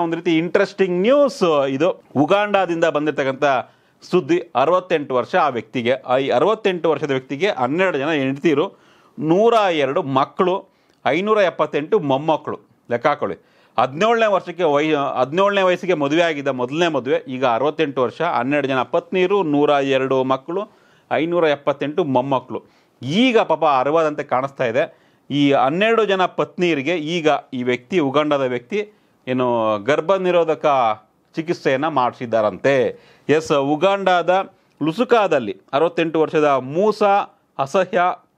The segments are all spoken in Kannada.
ಒಂದು ರೀತಿ ಇಂಟ್ರೆಸ್ಟಿಂಗ್ ನ್ಯೂಸ್ ಇದು ಉಗಾಂಡಾದಿಂದ ಬಂದಿರತಕ್ಕಂಥ ಸುದ್ದಿ ಅರವತ್ತೆಂಟು ವರ್ಷ ಆ ವ್ಯಕ್ತಿಗೆ ಆ ಈ ಅರವತ್ತೆಂಟು ವರ್ಷದ ವ್ಯಕ್ತಿಗೆ ಹನ್ನೆರಡು ಜನ ಹೆಂಡತಿರು ನೂರ ಎರಡು ಮಕ್ಕಳು ಐನೂರ ಎಪ್ಪತ್ತೆಂಟು ಮೊಮ್ಮಕ್ಕಳು ಲೆಕ್ಕ ಹಾಕೊಳ್ಳಿ ಹದಿನೇಳನೇ ವರ್ಷಕ್ಕೆ ವೈ ಹದಿನೇಳನೇ ವಯಸ್ಸಿಗೆ ಮದುವೆ ಆಗಿದ್ದ ಮೊದಲನೇ ಮದುವೆ ಈಗ ಅರವತ್ತೆಂಟು ವರ್ಷ ಹನ್ನೆರಡು ಜನ ಪತ್ನಿಯರು ನೂರ ಎರಡು ಮಕ್ಕಳು ಐನೂರ ಎಪ್ಪತ್ತೆಂಟು ಮೊಮ್ಮಕ್ಕಳು ಈಗ ಪಾಪ ಅರವದಂತೆ ಕಾಣಿಸ್ತಾ ಇದೆ ಈ ಹನ್ನೆರಡು ಜನ ಪತ್ನಿಯರಿಗೆ ಈಗ ಈ ವ್ಯಕ್ತಿ ಉಗಂಡದ ವ್ಯಕ್ತಿ ಏನು ಗರ್ಭ ನಿರೋಧಕ ಚಿಕಿತ್ಸೆಯನ್ನು ಮಾಡಿಸಿದ್ದಾರಂತೆ ಎಸ್ ಉಗಾಂಡಾದ ಲುಸುಕಾದಲ್ಲಿ ಅರವತ್ತೆಂಟು ವರ್ಷದ ಮೂಸಾ ಅಸಹ್ಯ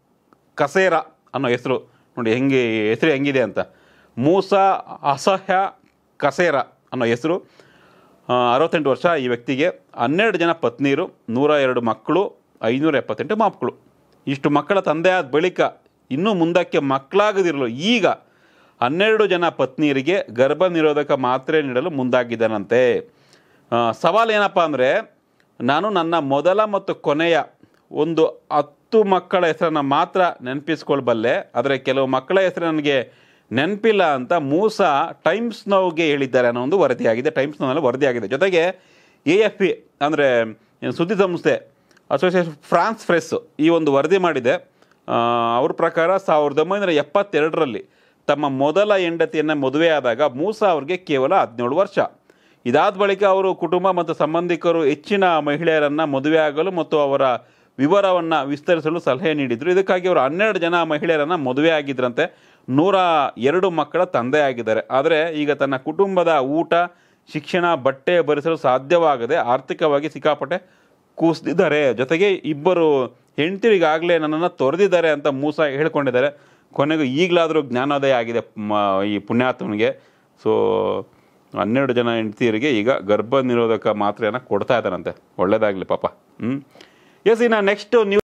ಕಸೇರ ಅನ್ನೋ ಹೆಸರು ನೋಡಿ ಹೆಂಗೆ ಹೆಸರು ಹೆಂಗಿದೆ ಅಂತ ಮೂಸಾ ಅಸಹ್ಯ ಕಸೇರ ಅನ್ನೋ ಹೆಸರು ಆ, ಅರವತ್ತೆಂಟು ವರ್ಷ ಈ ವ್ಯಕ್ತಿಗೆ ಹನ್ನೆರಡು ಜನ ಪತ್ನಿಯರು ನೂರ ಎರಡು ಮಕ್ಕಳು ಐನೂರ ಎಪ್ಪತ್ತೆಂಟು ಮಕ್ಕಳು ಇಷ್ಟು ಮಕ್ಕಳ ತಂದೆ ಆದ ಬಳಿಕ ಇನ್ನೂ ಮುಂದಕ್ಕೆ ಮಕ್ಕಳಾಗದಿರಲು ಈಗ ಹನ್ನೆರಡು ಜನ ಪತ್ನಿಯರಿಗೆ ಗರ್ಭ ನಿರೋಧಕ ಮಾತ್ರೆ ನೀಡಲು ಮುಂದಾಗಿದ್ದಾನಂತೆ ಆ, ಸವಾಲು ಏನಪ್ಪ ಅಂದರೆ ನಾನು ನನ್ನ ಮೊದಲ ಮತ್ತು ಕೊನೆಯ ಒಂದು ಹತ್ತು ಮಕ್ಕಳ ಹೆಸರನ್ನು ಮಾತ್ರ ನೆನಪಿಸ್ಕೊಳ್ಬಲ್ಲೆ ಆದರೆ ಕೆಲವು ಮಕ್ಕಳ ಹೆಸರು ನನಗೆ ನೆನಪಿಲ್ಲ ಅಂತ ಮೂಸ ಟೈಮ್ಸ್ ನೋವ್ಗೆ ಹೇಳಿದ್ದಾರೆ ಅನ್ನೋ ಒಂದು ವರದಿಯಾಗಿದೆ ಟೈಮ್ಸ್ ನೋವ್ನಲ್ಲಿ ವರದಿಯಾಗಿದೆ ಜೊತೆಗೆ ಎ ಎಫ್ ಪಿ ಅಂದರೆ ಸುದ್ದಿ ಸಂಸ್ಥೆ ಅಸೋಸಿಯೇಷನ್ ಫ್ರಾನ್ಸ್ ಫ್ರೆಸ್ ಈ ಒಂದು ವರದಿ ಮಾಡಿದೆ ಆ, ಅವ್ರ ಪ್ರಕಾರ ಸಾವಿರದ ಒಂಬೈನೂರ ಎಪ್ಪತ್ತೆರಡರಲ್ಲಿ ತಮ್ಮ ಮೊದಲ ಹೆಂಡತಿಯನ್ನು ಮದುವೆಯಾದಾಗ ಮೂಸ ಅವ್ರಿಗೆ ಕೇವಲ ಹದಿನೇಳು ವರ್ಷ ಇದಾದ ಬಳಿಕ ಅವರು ಕುಟುಂಬ ಮತ್ತು ಸಂಬಂಧಿಕರು ಹೆಚ್ಚಿನ ಮಹಿಳೆಯರನ್ನು ಮದುವೆಯಾಗಲು ಮತ್ತು ಅವರ ವಿವರವನ್ನು ವಿಸ್ತರಿಸಲು ಸಲಹೆ ನೀಡಿದರು ಇದಕ್ಕಾಗಿ ಅವರು ಹನ್ನೆರಡು ಜನ ಮಹಿಳೆಯರನ್ನು ಮದುವೆ ಆಗಿದ್ರಂತೆ ನೂರ ಎರಡು ಮಕ್ಕಳ ತಂದೆ ಆಗಿದ್ದಾರೆ ಆದರೆ ಈಗ ತನ್ನ ಕುಟುಂಬದ ಊಟ ಶಿಕ್ಷಣ ಬಟ್ಟೆ ಭರಿಸಲು ಸಾಧ್ಯವಾಗದೆ ಆರ್ಥಿಕವಾಗಿ ಸಿಕ್ಕಾಪಟ್ಟೆ ಕೂಸ್ದಿದ್ದಾರೆ ಜೊತೆಗೆ ಇಬ್ಬರು ಹೆಂಡತಿರಿಗಾಗಲೇ ನನ್ನನ್ನು ತೊರೆದಿದ್ದಾರೆ ಅಂತ ಮೂಸ ಹೇಳ್ಕೊಂಡಿದ್ದಾರೆ ಕೊನೆಗೂ ಈಗಲಾದರೂ ಜ್ಞಾನೋದಯ ಆಗಿದೆ ಮ- ಈ ಪುಣ್ಯಾತ್ಮನಿಗೆ ಸೊ ಹನ್ನೆರಡು ಜನ ಹೆಂಡತಿಯರಿಗೆ ಈಗ ಗರ್ಭ ನಿರೋಧಕ ಮಾತ್ರೆಯನ್ನು ಕೊಡ್ತಾ ಇದ್ದಾರಂತೆ ಒಳ್ಳೇದಾಗಲಿ ಪಾಪ ಹ್ಞೂ ಎಸ್ ಇನ್ನು ನೆಕ್ಸ್ಟ್ ನ್ಯೂಸ್